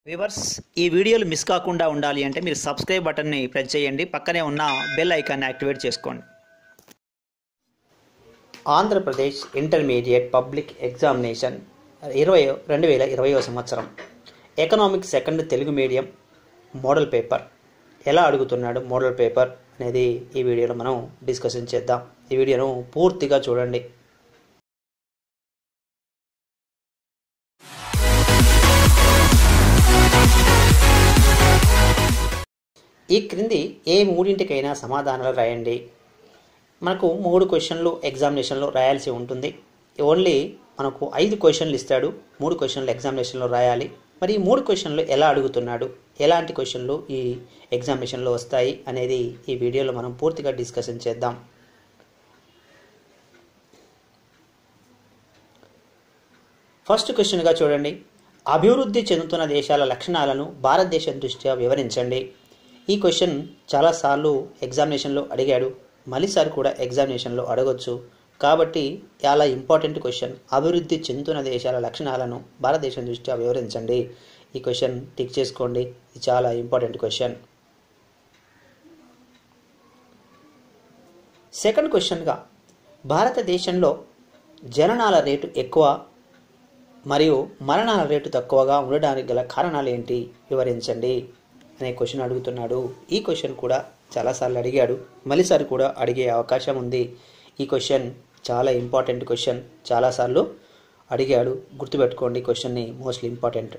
viewers ఈ వీడియోలు miss కాకుండా ఉండాలి అంటే మీరు సబ్స్క్రైబ్ బటన్ని ప్రెస్ చేయండి పక్కనే ఉన్న బెల్ ఐకాన్ని యాక్టివేట్ చేసుకోండి ఆంధ్రప్రదేశ్ ఇంటర్మీడియట్ పబ్లిక్ ఎగ్జామినేషన్ ఇరవై రెండు వేల ఇరవై సంవత్సరం economics second Telugu medium model paper ఎలా అడుగుతున్నాడు మోడల్ పేపర్ అనేది ఈ వీడియోలో మనం డిస్కషన్ చేద్దాం ఈ వీడియోను పూర్తిగా చూడండి ఈ క్రింది ఏ మూడింటికైనా సమాధానాలు రాయండి మనకు మూడు క్వశ్చన్లు ఎగ్జామినేషన్లో రాయాల్సి ఉంటుంది ఓన్లీ మనకు ఐదు క్వశ్చన్లు ఇస్తాడు మూడు క్వశ్చన్లు ఎగ్జామినేషన్లో రాయాలి మరి ఈ మూడు క్వశ్చన్లు ఎలా అడుగుతున్నాడు ఎలాంటి క్వశ్చన్లు ఈ ఎగ్జామినేషన్లో వస్తాయి అనేది ఈ వీడియోలో మనం పూర్తిగా డిస్కషన్ చేద్దాం ఫస్ట్ క్వశ్చన్గా చూడండి అభివృద్ధి చెందుతున్న దేశాల లక్షణాలను భారతదేశం దృష్ట్యా వివరించండి ఈ క్వశ్చన్ చాలాసార్లు ఎగ్జామినేషన్లో అడిగాడు మళ్ళీసారి కూడా ఎగ్జామినేషన్లో అడగొచ్చు కాబట్టి చాలా ఇంపార్టెంట్ క్వశ్చన్ అభివృద్ధి చెందుతున్న దేశాల లక్షణాలను భారతదేశం దృష్ట్యా వివరించండి ఈ క్వశ్చన్ టిక్ చేసుకోండి ఇది చాలా ఇంపార్టెంట్ క్వశ్చన్ సెకండ్ క్వశ్చన్గా భారతదేశంలో జననాల రేటు ఎక్కువ మరియు మరణాల రేటు తక్కువగా ఉండడానికి గల కారణాలు ఏంటి వివరించండి అనే క్వశ్చన్ అడుగుతున్నాడు ఈ క్వశ్చన్ కూడా చాలాసార్లు అడిగాడు మళ్ళీసారి కూడా అడిగే అవకాశం ఉంది ఈ క్వశ్చన్ చాలా ఇంపార్టెంట్ క్వశ్చన్ చాలాసార్లు అడిగాడు గుర్తుపెట్టుకోండి ఈ క్వశ్చన్ని మోస్ట్లీ ఇంపార్టెంట్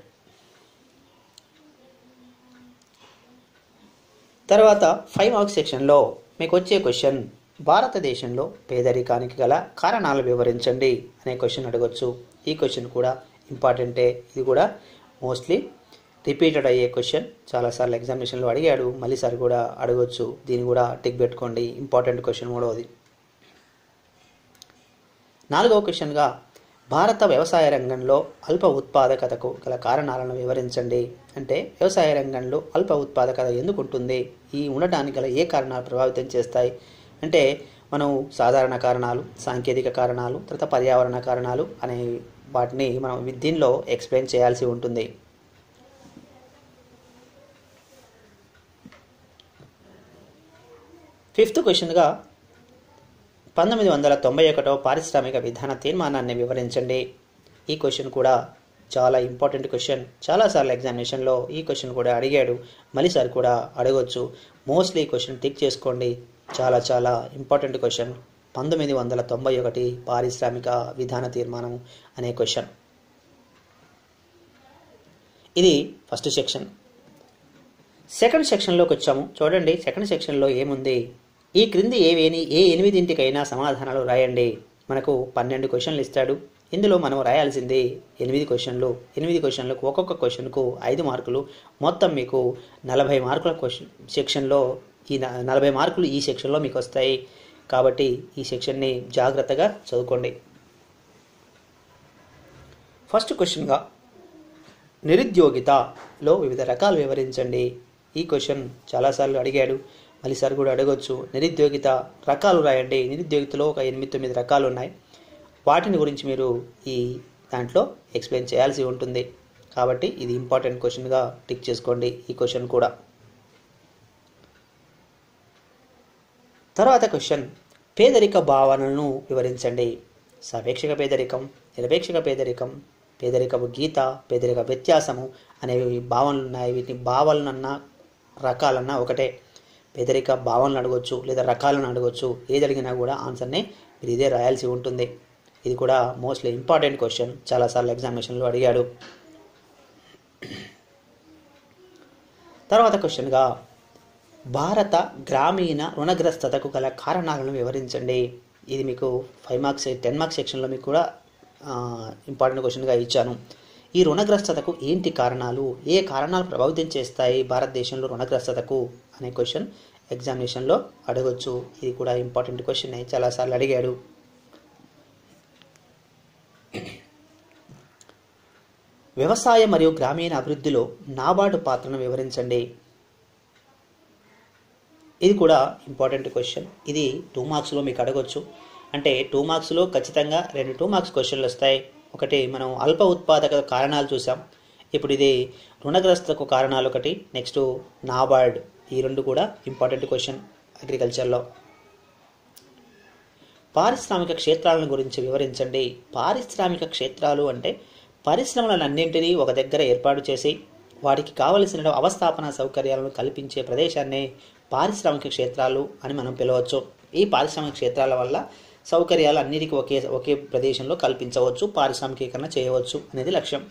తర్వాత ఫైవ్ మార్క్స్ సెక్షన్లో మీకు వచ్చే క్వశ్చన్ భారతదేశంలో పేదరికానికి గల కారణాలు వివరించండి అనే క్వశ్చన్ అడగొచ్చు ఈ క్వశ్చన్ కూడా ఇంపార్టెంటే ఇది కూడా మోస్ట్లీ రిపీటెడ్ అయ్యే క్వశ్చన్ చాలాసార్లు ఎగ్జామినేషన్లో అడిగాడు మళ్ళీసారి కూడా అడగొచ్చు దీన్ని కూడా టిక్ పెట్టుకోండి ఇంపార్టెంట్ క్వశ్చన్ మూడవది నాలుగవ క్వశ్చన్గా భారత వ్యవసాయ రంగంలో అల్ప ఉత్పాదకతకు గల కారణాలను వివరించండి అంటే వ్యవసాయ రంగంలో అల్ప ఉత్పాదకత ఎందుకు ఉంటుంది ఈ ఉండటానికి గల ఏ కారణాలు ప్రభావితం చేస్తాయి అంటే మనం సాధారణ కారణాలు సాంకేతిక కారణాలు తర్వాత పర్యావరణ కారణాలు అనే వాటిని మనం దీనిలో ఎక్స్ప్లెయిన్ చేయాల్సి ఉంటుంది ఫిఫ్త్ క్వశ్చన్గా పంతొమ్మిది వందల తొంభై ఒకటో పారిశ్రామిక విధాన తీర్మానాన్ని వివరించండి ఈ క్వశ్చన్ కూడా చాలా ఇంపార్టెంట్ క్వశ్చన్ చాలాసార్లు ఎగ్జామినేషన్లో ఈ క్వశ్చన్ కూడా అడిగాడు మళ్ళీసారి కూడా అడగొచ్చు మోస్ట్లీ క్వశ్చన్ టిక్ చేసుకోండి చాలా చాలా ఇంపార్టెంట్ క్వశ్చన్ పంతొమ్మిది వందల తొంభై ఒకటి పారిశ్రామిక విధాన తీర్మానం అనే క్వశ్చన్ ఇది ఫస్ట్ సెక్షన్ సెకండ్ సెక్షన్లోకి వచ్చాము చూడండి సెకండ్ సెక్షన్లో ఏముంది ఈ క్రింది ఏవేని ఏ ఎనిమిదింటికైనా సమాధానాలు రాయండి మనకు పన్నెండు క్వశ్చన్లు ఇస్తాడు ఇందులో మనం రాయాల్సింది ఎనిమిది క్వశ్చన్లు ఎనిమిది క్వశ్చన్లకు ఒక్కొక్క క్వశ్చన్కు ఐదు మార్కులు మొత్తం మీకు నలభై మార్కుల క్వశ్చన్ సెక్షన్లో ఈ నలభై మార్కులు ఈ సెక్షన్లో మీకు వస్తాయి కాబట్టి ఈ సెక్షన్ని జాగ్రత్తగా చదువుకోండి ఫస్ట్ క్వశ్చన్గా నిరుద్యోగితలో వివిధ రకాలు వివరించండి ఈ క్వశ్చన్ చాలాసార్లు అడిగాడు మళ్ళీసారి కూడా అడగొచ్చు నిరుద్యోగిత రకాలు రాయండి నిరుద్యోగితలో ఒక ఎనిమిది తొమ్మిది రకాలు ఉన్నాయి వాటిని గురించి మీరు ఈ దాంట్లో ఎక్స్ప్లెయిన్ చేయాల్సి ఉంటుంది కాబట్టి ఇది ఇంపార్టెంట్ క్వశ్చన్గా టిక్ చేసుకోండి ఈ క్వశ్చన్ కూడా తర్వాత క్వశ్చన్ పేదరిక భావనలను వివరించండి సాపేక్షక పేదరికం నిరపేక్షక పేదరికం పేదరికపు గీత పేదరిక వ్యత్యాసము అనేవి భావనలు ఉన్నాయి వీటిని భావనలన్నా రకాలన్నా ఒకటే పేదరిక భావనలు అడగొచ్చు లేదా రకాలను అడగొచ్చు ఏది అడిగినా కూడా ఆన్సర్ని మీరు ఇదే రాయాల్సి ఉంటుంది ఇది కూడా మోస్ట్లీ ఇంపార్టెంట్ క్వశ్చన్ చాలాసార్లు ఎగ్జామినేషన్లో అడిగాడు తర్వాత క్వశ్చన్గా భారత గ్రామీణ రుణగ్రస్తతకు గల కారణాలను వివరించండి ఇది మీకు ఫైవ్ మార్క్స్ టెన్ మార్క్స్ సెక్షన్లో మీకు కూడా ఇంపార్టెంట్ క్వశ్చన్గా ఇచ్చాను ఈ రుణగ్రస్తతకు ఏంటి కారణాలు ఏ కారణాలు ప్రభావితం చేస్తాయి భారతదేశంలో రుణగ్రస్తతకు అనే క్వశ్చన్ ఎగ్జామినేషన్లో అడగొచ్చు ఇది కూడా ఇంపార్టెంట్ క్వశ్చన్ చాలాసార్లు అడిగాడు వ్యవసాయ మరియు గ్రామీణ అభివృద్ధిలో నాబార్డు పాత్రను వివరించండి ఇది కూడా ఇంపార్టెంట్ క్వశ్చన్ ఇది టూ మార్క్స్లో మీకు అడగొచ్చు అంటే టూ మార్క్స్లో ఖచ్చితంగా రెండు టూ మార్క్స్ క్వశ్చన్లు వస్తాయి ఒకటి మనం అల్ప ఉత్పాదక కారణాలు చూసాం ఇప్పుడు ఇది రుణగ్రస్తకు కారణాలు ఒకటి నెక్స్ట్ నాబార్డ్ ఈ రెండు కూడా ఇంపార్టెంట్ క్వశ్చన్ అగ్రికల్చర్లో పారిశ్రామిక క్షేత్రాలను గురించి వివరించండి పారిశ్రామిక క్షేత్రాలు అంటే పరిశ్రమలన్నింటినీ ఒక దగ్గర ఏర్పాటు చేసి వాటికి కావలసిన అవస్థాపన సౌకర్యాలను కల్పించే ప్రదేశాన్నే పారిశ్రామిక క్షేత్రాలు అని మనం పిలవచ్చు ఈ పారిశ్రామిక క్షేత్రాల వల్ల సౌకర్యాలు అన్నిటికీ ఒకే ఒకే ప్రదేశంలో కల్పించవచ్చు పారిశ్రామికీకరణ చేయవచ్చు అనేది లక్ష్యం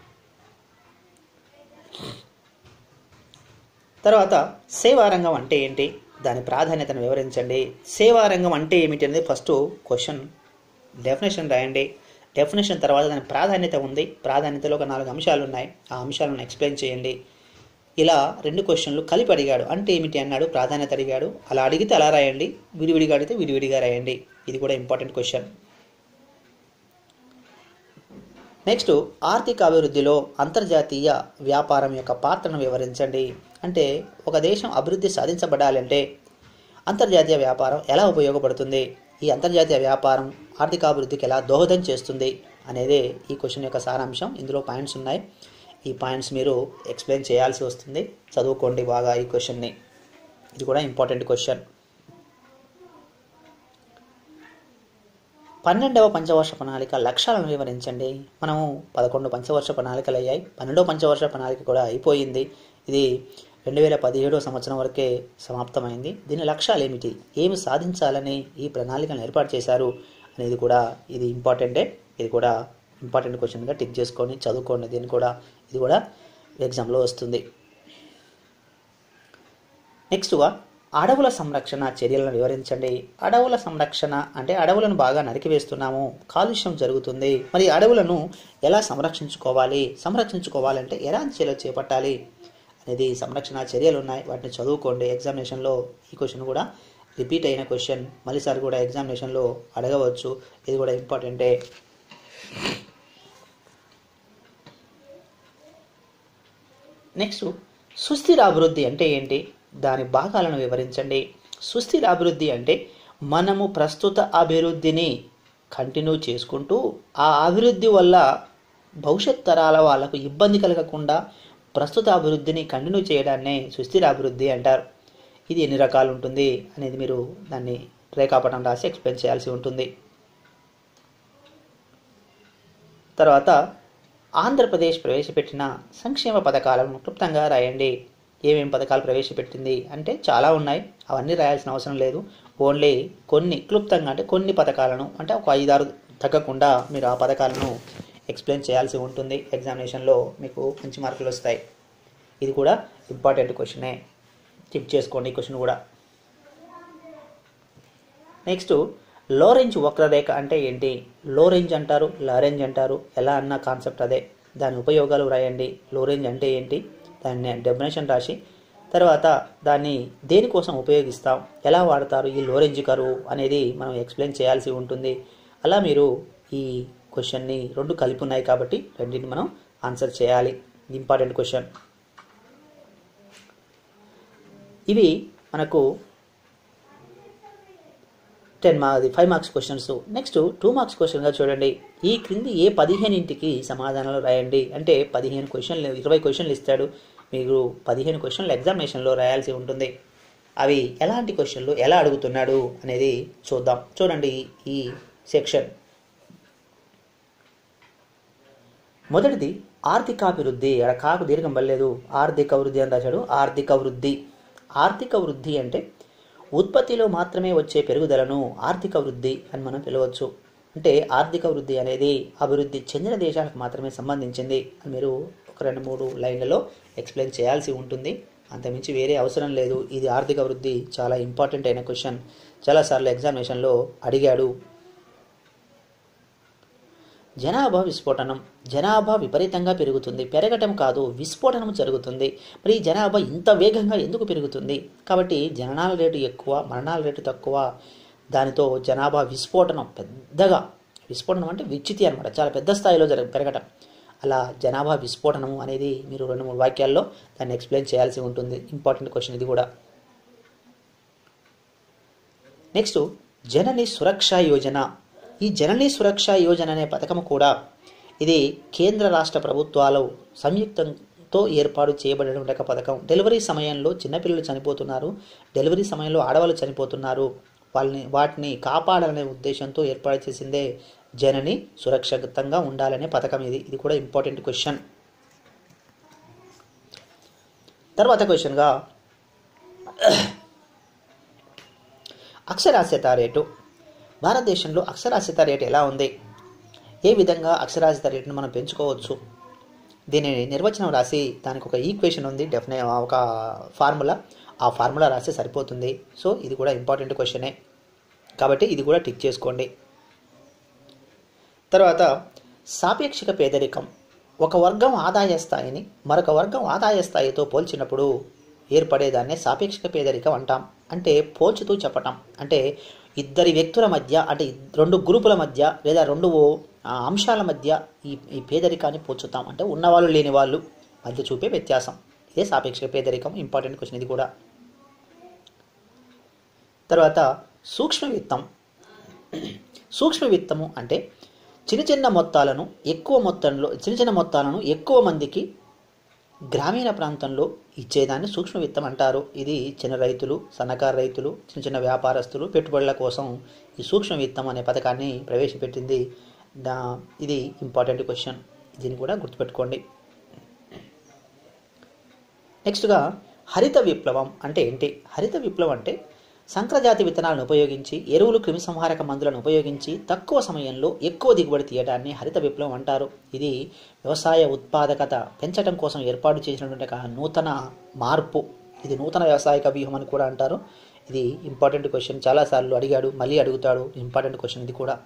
తర్వాత సేవారంగం అంటే ఏంటి దాని ప్రాధాన్యతను వివరించండి సేవారంగం అంటే ఏమిటి అనేది ఫస్ట్ క్వశ్చన్ డెఫినేషన్ రాయండి డెఫినేషన్ తర్వాత దాని ప్రాధాన్యత ఉంది ప్రాధాన్యతలో ఒక నాలుగు అంశాలు ఉన్నాయి ఆ అంశాలను ఎక్స్ప్లెయిన్ చేయండి ఇలా రెండు క్వశ్చన్లు కలిపి అడిగాడు అంటే ఏమిటి అన్నాడు ప్రాధాన్యత అడిగాడు అలా అడిగితే అలా రాయండి విడివిడిగా అడిగితే విడివిడిగా రాయండి ఇది కూడా ఇంపార్టెంట్ క్వశ్చన్ నెక్స్ట్ ఆర్థిక అభివృద్ధిలో అంతర్జాతీయ వ్యాపారం యొక్క పాత్రను వివరించండి అంటే ఒక దేశం అభివృద్ధి సాధించబడాలంటే అంతర్జాతీయ వ్యాపారం ఎలా ఉపయోగపడుతుంది ఈ అంతర్జాతీయ వ్యాపారం ఆర్థికాభివృద్ధికి ఎలా దోహదం చేస్తుంది అనేదే ఈ క్వశ్చన్ యొక్క సారాంశం ఇందులో పాయింట్స్ ఉన్నాయి ఈ పాయింట్స్ మీరు ఎక్స్ప్లెయిన్ చేయాల్సి వస్తుంది చదువుకోండి బాగా ఈ క్వశ్చన్ని ఇది కూడా ఇంపార్టెంట్ క్వశ్చన్ పన్నెండవ పంచవర్ష ప్రణాళిక లక్ష్యాలను వివరించండి మనము పదకొండు పంచవర్ష ప్రణాళికలు అయ్యాయి పన్నెండవ పంచవర్ష ప్రణాళిక కూడా అయిపోయింది ఇది రెండు వేల పదిహేడవ సంవత్సరం వరకే సమాప్తమైంది దీని లక్ష్యాలు ఏమిటి ఏమి సాధించాలని ఈ ప్రణాళికను ఏర్పాటు చేశారు అనేది కూడా ఇది ఇంపార్టెంటే ఇది కూడా ఇంపార్టెంట్ క్వశ్చన్గా టిక్ చేసుకొని చదువుకోండి దీన్ని కూడా ఇది కూడా ఎగ్జామ్లో వస్తుంది నెక్స్ట్గా అడవుల సంరక్షణ చర్యలను వివరించండి అడవుల సంరక్షణ అంటే అడవులను బాగా నరికివేస్తున్నాము కాలుష్యం జరుగుతుంది మరి అడవులను ఎలా సంరక్షించుకోవాలి సంరక్షించుకోవాలంటే ఎలాంటి చర్యలు చేపట్టాలి అనేది సంరక్షణ చర్యలు ఉన్నాయి వాటిని చదువుకోండి ఎగ్జామినేషన్లో ఈ క్వశ్చన్ కూడా రిపీట్ అయిన క్వశ్చన్ మళ్ళీసారి కూడా ఎగ్జామినేషన్లో అడగవచ్చు ఇది కూడా ఇంపార్టెంటే నెక్స్ట్ సుస్థిర అభివృద్ధి అంటే ఏంటి దాని భాగాలను వివరించండి సుస్థిర అభివృద్ధి అంటే మనము ప్రస్తుత అభివృద్ధిని కంటిన్యూ చేసుకుంటూ ఆ అభివృద్ధి వల్ల భవిష్యత్ తరాల వాళ్ళకు ఇబ్బంది కలగకుండా ప్రస్తుత అభివృద్ధిని కంటిన్యూ చేయడాన్నే సుస్థిర అభివృద్ధి అంటారు ఇది ఎన్ని రకాలు ఉంటుంది అనేది మీరు దాన్ని రేఖాపటం రాసి ఎక్స్ప్లెయిన్ చేయాల్సి ఉంటుంది తర్వాత ఆంధ్రప్రదేశ్ ప్రవేశపెట్టిన సంక్షేమ పథకాలను క్లుప్తంగా రాయండి ఏమేం పథకాలు ప్రవేశపెట్టింది అంటే చాలా ఉన్నాయి అవన్నీ రాయాల్సిన అవసరం లేదు ఓన్లీ కొన్ని క్లుప్తంగా అంటే కొన్ని పథకాలను అంటే ఒక ఐదారు తగ్గకుండా మీరు ఆ పథకాలను ఎక్స్ప్లెయిన్ చేయాల్సి ఉంటుంది ఎగ్జామినేషన్లో మీకు మంచి మార్కులు వస్తాయి ఇది కూడా ఇంపార్టెంట్ క్వశ్చనే చెక్ చేసుకోండి ఈ క్వశ్చన్ కూడా నెక్స్ట్ లో రేంజ్ వక్రరేఖ అంటే ఏంటి లో రేంజ్ అంటారు లా రేంజ్ అంటారు ఎలా అన్న కాన్సెప్ట్ అదే దాని ఉపయోగాలు రాయండి లో రేంజ్ అంటే ఏంటి దాన్ని డెఫినేషన్ రాసి తర్వాత దాన్ని దేనికోసం ఉపయోగిస్తాం ఎలా వాడతారు ఈ లో రేంజ్ కరువు అనేది మనం ఎక్స్ప్లెయిన్ చేయాల్సి ఉంటుంది అలా మీరు ఈ క్వశ్చన్ని రెండు కలిపి ఉన్నాయి కాబట్టి రెండింటిని మనం ఆన్సర్ చేయాలి ఇంపార్టెంట్ క్వశ్చన్ ఇవి మనకు ten marks five marks questions next two marks క్వశ్చన్గా చూడండి ఈ క్రింది ఏ పదిహేను ఇంటికి సమాధానాలు రాయండి అంటే పదిహేను క్వశ్చన్లు ఇరవై క్వశ్చన్లు ఇస్తాడు మీరు పదిహేను క్వశ్చన్లు ఎగ్జామినేషన్లో రాయాల్సి ఉంటుంది అవి ఎలాంటి క్వశ్చన్లు ఎలా అడుగుతున్నాడు అనేది చూద్దాం చూడండి ఈ సెక్షన్ మొదటిది ఆర్థికాభివృద్ధి అక్కడ కాకు దీర్ఘం పడలేదు ఆర్థిక వృద్ధి అని రాశాడు ఆర్థిక వృద్ధి ఆర్థిక వృద్ధి అంటే ఉత్పత్తిలో మాత్రమే వచ్చే పెరుగుదలను ఆర్థిక వృద్ధి అని మనం పిలవచ్చు అంటే ఆర్థిక వృద్ధి అనేది అభివృద్ధి చెందిన దేశాలకు మాత్రమే సంబంధించింది అని మీరు ఒక రెండు మూడు లైన్లలో ఎక్స్ప్లెయిన్ చేయాల్సి ఉంటుంది అంతమించి వేరే అవసరం లేదు ఇది ఆర్థిక వృద్ధి చాలా ఇంపార్టెంట్ అయిన క్వశ్చన్ చాలాసార్లు ఎగ్జామినేషన్లో అడిగాడు జనాభా విస్ఫోటనం జనాభా విపరీతంగా పెరుగుతుంది పెరగటం కాదు విస్ఫోటనం జరుగుతుంది మరి ఈ జనాభా ఇంత వేగంగా ఎందుకు పెరుగుతుంది కాబట్టి జననాల రేటు ఎక్కువ మరణాల రేటు తక్కువ దానితో జనాభా విస్ఫోటనం పెద్దగా విస్ఫోటనం అంటే విచ్చితి అనమాట చాలా పెద్ద స్థాయిలో జరగ పెరగటం అలా జనాభా విస్ఫోటనం అనేది మీరు రెండు మూడు వాక్యాల్లో దాన్ని ఎక్స్ప్లెయిన్ చేయాల్సి ఉంటుంది ఇంపార్టెంట్ క్వశ్చన్ ఇది కూడా నెక్స్ట్ జనని సురక్ష యోజన ఈ జనని సురక్ష యోజన అనే పథకం కూడా ఇది కేంద్ర రాష్ట్ర ప్రభుత్వాలు సంయుక్తంతో ఏర్పాటు చేయబడినటువంటి ఒక పథకం డెలివరీ సమయంలో చిన్నపిల్లలు చనిపోతున్నారు డెలివరీ సమయంలో ఆడవాళ్ళు చనిపోతున్నారు వాళ్ళని వాటిని కాపాడాలనే ఉద్దేశంతో ఏర్పాటు చేసిందే జనని సురక్షితంగా ఉండాలనే పథకం ఇది ఇది కూడా ఇంపార్టెంట్ క్వశ్చన్ తర్వాత క్వశ్చన్గా అక్షరాస్యత రేటు భారతదేశంలో అక్షరాస్యత రేటు ఎలా ఉంది ఏ విధంగా అక్షరాస్యత రేటును మనం పెంచుకోవచ్చు దీనిని నిర్వచనం రాసి దానికి ఒక ఈక్వేషన్ ఉంది డెఫినె ఒక ఫార్ములా ఆ ఫార్ములా రాస్తే సరిపోతుంది సో ఇది కూడా ఇంపార్టెంట్ క్వశ్చనే కాబట్టి ఇది కూడా టిక్ చేసుకోండి తర్వాత సాపేక్షిక పేదరికం ఒక వర్గం ఆదాయ స్థాయిని మరొక వర్గం ఆదాయ స్థాయితో పోల్చినప్పుడు ఏర్పడేదాన్నే సాపేక్షిక పేదరికం అంటాం అంటే పోల్చుతూ చెప్పటం అంటే ఇద్దరి వ్యక్తుల మధ్య అంటే రెండు గ్రూపుల మధ్య లేదా రెండు ఆ, అంశాల మధ్య ఈ ఈ పేదరికాన్ని పోల్చుతాం అంటే ఉన్నవాళ్ళు లేని వాళ్ళు మధ్య చూపే వ్యత్యాసం ఇదే సాపేక్షిక పేదరికం ఇంపార్టెంట్ క్వశ్చన్ ఇది కూడా తర్వాత సూక్ష్మ విత్తం సూక్ష్మ విత్తము అంటే చిన్న చిన్న మొత్తాలను ఎక్కువ మొత్తంలో చిన్న చిన్న మొత్తాలను ఎక్కువ మందికి గ్రామీణ ప్రాంతంలో ఇచ్చేదాన్ని సూక్ష్మ విత్తం అంటారు ఇది చిన్న రైతులు సన్నకారు రైతులు చిన్న చిన్న వ్యాపారస్తులు పెట్టుబడుల కోసం ఈ సూక్ష్మ విత్తం అనే పథకాన్ని ప్రవేశపెట్టింది దా ఇది ఇంపార్టెంట్ క్వశ్చన్ దీన్ని కూడా గుర్తుపెట్టుకోండి నెక్స్ట్గా హరిత విప్లవం అంటే ఏంటి హరిత విప్లవం అంటే సంకరజాతి విత్తనాలను ఉపయోగించి ఎరువులు క్రిమిసంహారక మందులను ఉపయోగించి తక్కువ సమయంలో ఎక్కువ దిగుబడి తీయడాన్ని హరిత విప్లవం అంటారు ఇది వ్యవసాయ ఉత్పాదకత పెంచడం కోసం ఏర్పాటు చేసినటువంటి ఒక నూతన మార్పు ఇది నూతన వ్యవసాయక వ్యూహం అని కూడా అంటారు ఇది ఇంపార్టెంట్ క్వశ్చన్ చాలాసార్లు అడిగాడు మళ్ళీ అడుగుతాడు ఇంపార్టెంట్ క్వశ్చన్ ఇది కూడా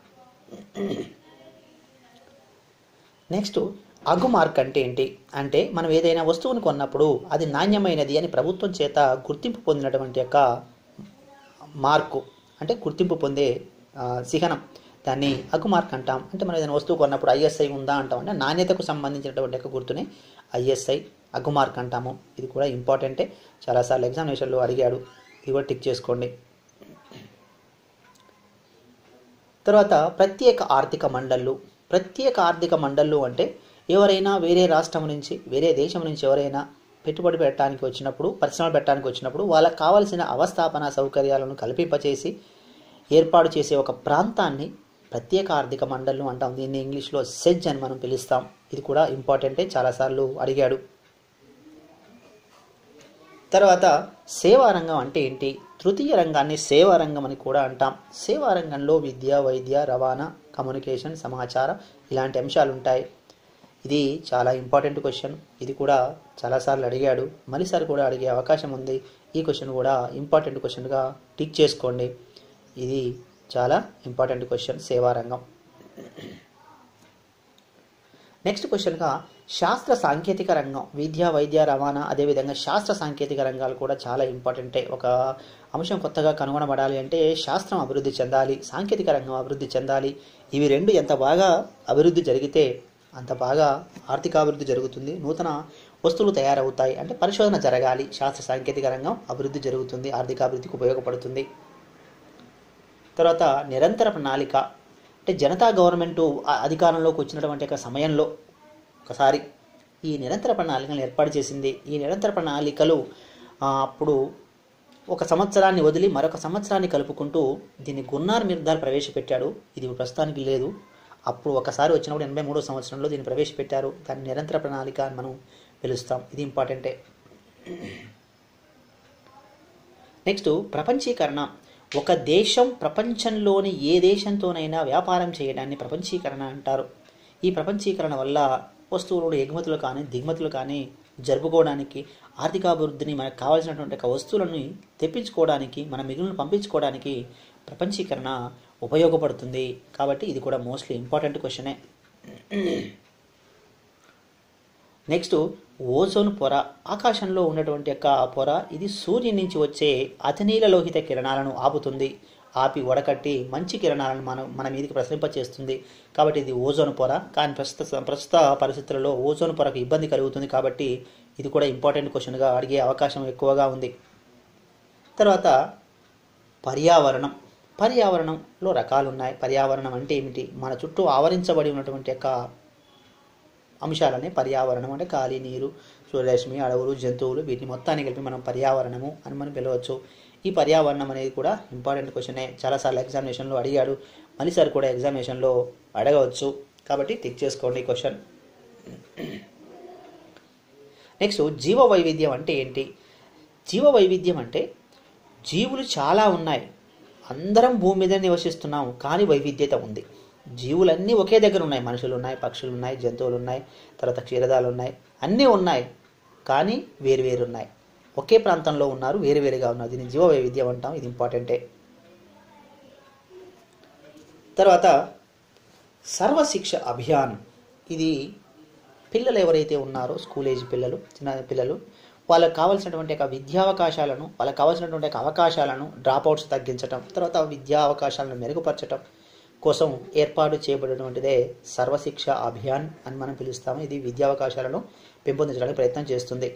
నెక్స్ట్ అగ్గు మార్క్ అంటే ఏంటి అంటే మనం ఏదైనా వస్తువును కొన్నప్పుడు అది నాణ్యమైనది అని ప్రభుత్వం చేత గుర్తింపు పొందినటువంటి యొక్క మార్కు అంటే గుర్తింపు పొందే ఆ, చిహ్నం దాన్ని అగ్గు మార్క్ అంటాం అంటే మనం ఏదైనా వస్తువు కొన్నప్పుడు ఐఎస్ఐ ఉందా అంటాం అంటే నాణ్యతకు సంబంధించినటువంటి యొక్క గుర్తుని ఐఎస్ఐ అగ్గు మార్క్ అంటాము ఇది కూడా ఇంపార్టెంటే చాలాసార్లు ఎగ్జామినేషన్లో అడిగాడు ఇది కూడా టిక్ చేసుకోండి తర్వాత ప్రత్యేక ఆర్థిక మండళ్ళు ప్రత్యేక ఆర్థిక మండళ్ళు అంటే ఎవరైనా వేరే రాష్ట్రం నుంచి వేరే దేశం నుంచి ఎవరైనా పెట్టుబడి పెట్టడానికి వచ్చినప్పుడు పరిశ్రమలు పెట్టడానికి వచ్చినప్పుడు వాళ్ళకి కావలసిన అవస్థాపన సౌకర్యాలను కల్పింపచేసి ఏర్పాటు చేసే ఒక ప్రాంతాన్ని ప్రత్యేక ఆర్థిక మండళ్ళు అంటాం దీన్ని ఇంగ్లీష్లో సెజ్ అని మనం పిలుస్తాం ఇది కూడా ఇంపార్టెంటే చాలాసార్లు అడిగాడు తర్వాత సేవా రంగం అంటే ఏంటి తృతీయ రంగాన్ని సేవా రంగం అని కూడా అంటాం సేవా రంగంలో విద్య వైద్య రవాణా కమ్యూనికేషన్ సమాచారం ఇలాంటి అంశాలు ఉంటాయి ఇది చాలా ఇంపార్టెంట్ క్వశ్చన్ ఇది కూడా చాలాసార్లు అడిగాడు మళ్ళీసారి కూడా అడిగే అవకాశం ఉంది ఈ క్వశ్చన్ కూడా ఇంపార్టెంట్ క్వశ్చన్గా టిక్ చేసుకోండి ఇది చాలా ఇంపార్టెంట్ క్వశ్చన్ సేవా రంగం నెక్స్ట్ క్వశ్చన్గా శాస్త్ర సాంకేతిక రంగం విద్య వైద్య రవాణా అదేవిధంగా శాస్త్ర సాంకేతిక రంగాలు కూడా చాలా ఇంపార్టెంటే ఒక అంశం కొత్తగా కనుగొనబడాలి అంటే శాస్త్రం అభివృద్ధి చెందాలి సాంకేతిక రంగం అభివృద్ధి చెందాలి ఇవి రెండు ఎంత బాగా అభివృద్ధి జరిగితే అంత బాగా ఆర్థికాభివృద్ధి జరుగుతుంది నూతన వస్తువులు తయారవుతాయి అంటే పరిశోధన జరగాలి శాస్త్ర సాంకేతిక రంగం అభివృద్ధి జరుగుతుంది ఆర్థికాభివృద్ధికి ఉపయోగపడుతుంది తర్వాత నిరంతర ప్రణాళిక అంటే జనతా గవర్నమెంట్ అధికారంలోకి వచ్చినటువంటి ఒక సమయంలో ఒకసారి ఈ నిరంతర ప్రణాళికలను ఏర్పాటు చేసింది ఈ నిరంతర ప్రణాళికలు ఆ, అప్పుడు ఒక సంవత్సరాన్ని వదిలి మరొక సంవత్సరాన్ని కలుపుకుంటూ దీన్ని గున్నార్ నిర్ధార్ ప్రవేశపెట్టాడు ఇది ప్రస్తుతానికి లేదు అప్పుడు ఒకసారి వచ్చినప్పుడు ఎనభై మూడో సంవత్సరంలో దీన్ని ప్రవేశపెట్టారు దాన్ని నిరంతర ప్రణాళిక అని మనం పిలుస్తాం ఇది ఇంపార్టెంటే నెక్స్ట్ ప్రపంచీకరణ ఒక దేశం ప్రపంచంలోని ఏ దేశంతోనైనా వ్యాపారం చేయడాన్ని ప్రపంచీకరణ అంటారు ఈ ప్రపంచీకరణ వల్ల వస్తువులు ఎగుమతులు కానీ దిగుమతులు కానీ జరుపుకోవడానికి ఆర్థికాభివృద్ధిని మనకు కావాల్సినటువంటి ఒక వస్తువులను తెప్పించుకోవడానికి మన మిగులను పంపించుకోవడానికి ప్రపంచీకరణ ఉపయోగపడుతుంది కాబట్టి ఇది కూడా మోస్ట్లీ ఇంపార్టెంట్ క్వశ్చనే నెక్స్ట్ ఓజోన్ పొర ఆకాశంలో ఉన్నటువంటి యొక్క ఆ పొర ఇది సూర్యుని నుంచి వచ్చే అతినీల లోహిత కిరణాలను ఆపుతుంది ఆపి వడకట్టి మంచి కిరణాలను మన మన మీదకి ప్రసరింపచేస్తుంది కాబట్టి ఇది ఓజోన్ పొర కానీ ప్రస్తుత ప్రస్తుత పరిస్థితులలో ఓజోన్ పొరకు ఇబ్బంది కలుగుతుంది కాబట్టి ఇది కూడా ఇంపార్టెంట్ క్వశ్చన్గా అడిగే అవకాశం ఎక్కువగా ఉంది తర్వాత పర్యావరణం పర్యావరణంలో రకాలు ఉన్నాయి పర్యావరణం అంటే ఏమిటి మన చుట్టూ ఆవరించబడి ఉన్నటువంటి యొక్క అంశాలని పర్యావరణం అంటే గాలి నీరు సూర్యరశ్మి అడవులు జంతువులు వీటిని మొత్తాన్ని కలిపి మనం పర్యావరణము అని మనం పిలవచ్చు ఈ పర్యావరణం అనేది కూడా ఇంపార్టెంట్ క్వశ్చనే చాలాసార్లు ఎగ్జామినేషన్లో అడిగాడు మళ్ళీ సార్ కూడా ఎగ్జామినేషన్లో అడగవచ్చు కాబట్టి టిక్ చేసుకోండి ఈ క్వశ్చన్ నెక్స్ట్ జీవ వైవిధ్యం అంటే ఏంటి జీవ వైవిధ్యం అంటే జీవులు చాలా ఉన్నాయి అందరం భూమి మీద నివసిస్తున్నాం కానీ వైవిధ్యత ఉంది జీవులన్నీ ఒకే దగ్గర ఉన్నాయి మనుషులు ఉన్నాయి పక్షులు ఉన్నాయి జంతువులు ఉన్నాయి తర్వాత క్షీరదాలు ఉన్నాయి అన్నీ ఉన్నాయి కానీ వేరువేరు ఉన్నాయి ఒకే ప్రాంతంలో ఉన్నారు వేరువేరుగా ఉన్నారు దీన్ని జీవ వైవిధ్యం అంటాం ఇది ఇంపార్టెంటే తర్వాత సర్వశిక్ష అభియాన్ ఇది పిల్లలు ఎవరైతే ఉన్నారో స్కూల్ ఏజ్ పిల్లలు చిన్న పిల్లలు వాళ్ళకి కావాల్సినటువంటి యొక్క విద్యావకాశాలను వాళ్ళకి కావాల్సినటువంటి యొక్క అవకాశాలను డ్రాప్అవుట్స్ తగ్గించటం తర్వాత విద్యా అవకాశాలను మెరుగుపరచటం కోసం ఏర్పాటు చేయబడినటువంటిదే సర్వశిక్ష అభియాన్ అని మనం పిలుస్తాము ఇది విద్యావకాశాలను పెంపొందించడానికి ప్రయత్నం చేస్తుంది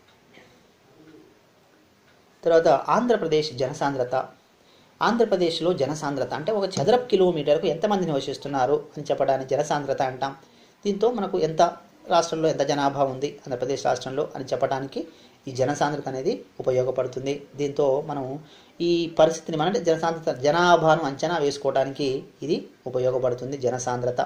తర్వాత ఆంధ్రప్రదేశ్ జనసాంద్రత ఆంధ్రప్రదేశ్లో జనసాంద్రత అంటే ఒక చదరపు కిలోమీటర్కు ఎంతమంది నివసిస్తున్నారు అని చెప్పడానికి జనసాంద్రత అంటాం దీంతో మనకు ఎంత రాష్ట్రంలో ఎంత జనాభా ఉంది ఆంధ్రప్రదేశ్ రాష్ట్రంలో అని చెప్పడానికి ఈ జనసాంద్రత అనేది ఉపయోగపడుతుంది దీంతో మనం ఈ పరిస్థితిని మన అంటే జనసాంద్రత జనాభాను అంచనా వేసుకోవడానికి ఇది ఉపయోగపడుతుంది జనసాంద్రత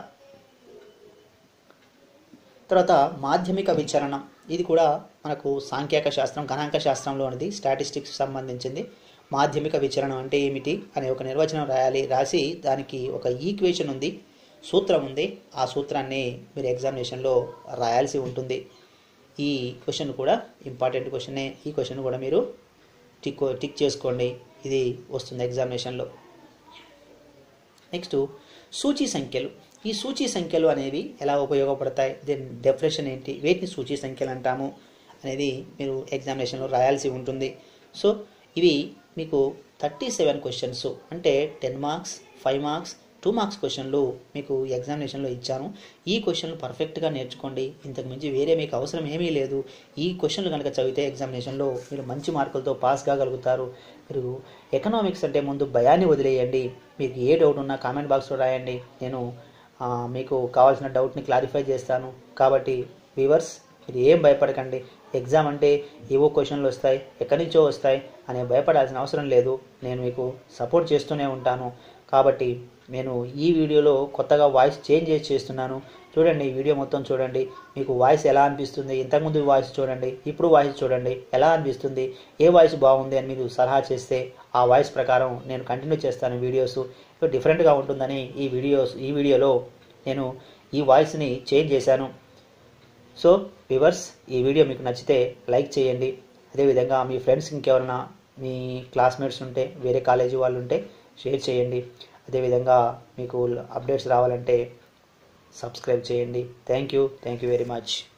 తర్వాత మాధ్యమిక విచరణం ఇది కూడా మనకు సాంఖ్యక శాస్త్రం గణాంక శాస్త్రంలోనిది స్టాటిస్టిక్స్ సంబంధించింది మాధ్యమిక విచరణం అంటే ఏమిటి అనే ఒక నిర్వచనం రాయాలి రాసి దానికి ఒక ఈక్వేషన్ ఉంది సూత్రం ఉంది ఆ సూత్రాన్ని మీరు ఎగ్జామినేషన్లో రాయాల్సి ఉంటుంది ఈ క్వశ్చన్ కూడా ఇంపార్టెంట్ క్వశ్చనే ఈ క్వశ్చన్ కూడా మీరు టిక్ టిక్ చేసుకోండి ఇది వస్తుంది ఎగ్జామినేషన్లో నెక్స్ట్ సూచీ సంఖ్యలు ఈ సూచీ సంఖ్యలు అనేవి ఎలా ఉపయోగపడతాయి దీని డెఫినేషన్ ఏంటి వేటిని సూచీ సంఖ్యలు అంటాము అనేది మీరు ఎగ్జామినేషన్లో రాయాల్సి ఉంటుంది సో ఇవి మీకు థర్టీ సెవెన్ క్వశ్చన్స్ అంటే ten marks five marks two marks క్వశ్చన్లు మీకు ఎగ్జామినేషన్లో ఇచ్చాను ఈ క్వశ్చన్లు పర్ఫెక్ట్గా నేర్చుకోండి ఇంతకు మించి వేరే మీకు అవసరం ఏమీ లేదు ఈ క్వశ్చన్లు కనుక చదివితే ఎగ్జామినేషన్లో మీరు మంచి మార్కులతో పాస్ కాగలుగుతారు మీరు ఎకనామిక్స్ అంటే ముందు భయాన్ని వదిలేయండి మీకు ఏ డౌట్ ఉన్నా కామెంట్ బాక్స్లో రాయండి నేను ఆ, మీకు కావాల్సిన డౌట్ని క్లారిఫై చేస్తాను కాబట్టి వ్యూవర్స్ మీరు ఏం భయపడకండి ఎగ్జామ్ అంటే ఏవో క్వశ్చన్లు వస్తాయి ఎక్కడి నుంచో వస్తాయి అనే భయపడాల్సిన అవసరం లేదు నేను మీకు సపోర్ట్ చేస్తూనే ఉంటాను కాబట్టి నేను ఈ వీడియోలో కొత్తగా వాయిస్ చేంజ్ చేసి చేస్తున్నాను చూడండి ఈ వీడియో మొత్తం చూడండి మీకు వాయిస్ ఎలా అనిపిస్తుంది ఇంతకుముందు వాయిస్ చూడండి ఇప్పుడు వాయిస్ చూడండి ఎలా అనిపిస్తుంది ఏ వాయిస్ బాగుంది అని మీరు సలహా చేస్తే ఆ వాయిస్ ప్రకారం నేను కంటిన్యూ చేస్తాను వీడియోస్ డిఫరెంట్గా ఉంటుందని ఈ వీడియోస్ ఈ వీడియోలో నేను ఈ వాయిస్ని చేంజ్ చేశాను సో వివర్స్ ఈ వీడియో మీకు నచ్చితే లైక్ చేయండి అదేవిధంగా మీ ఫ్రెండ్స్ ఇంకెవరైనా మీ క్లాస్మేట్స్ ఉంటే వేరే కాలేజీ వాళ్ళు ఉంటే షేర్ చేయండి అదేవిధంగా మీకు అప్డేట్స్ రావాలంటే సబ్స్క్రైబ్ చేయండి thank you thank you very much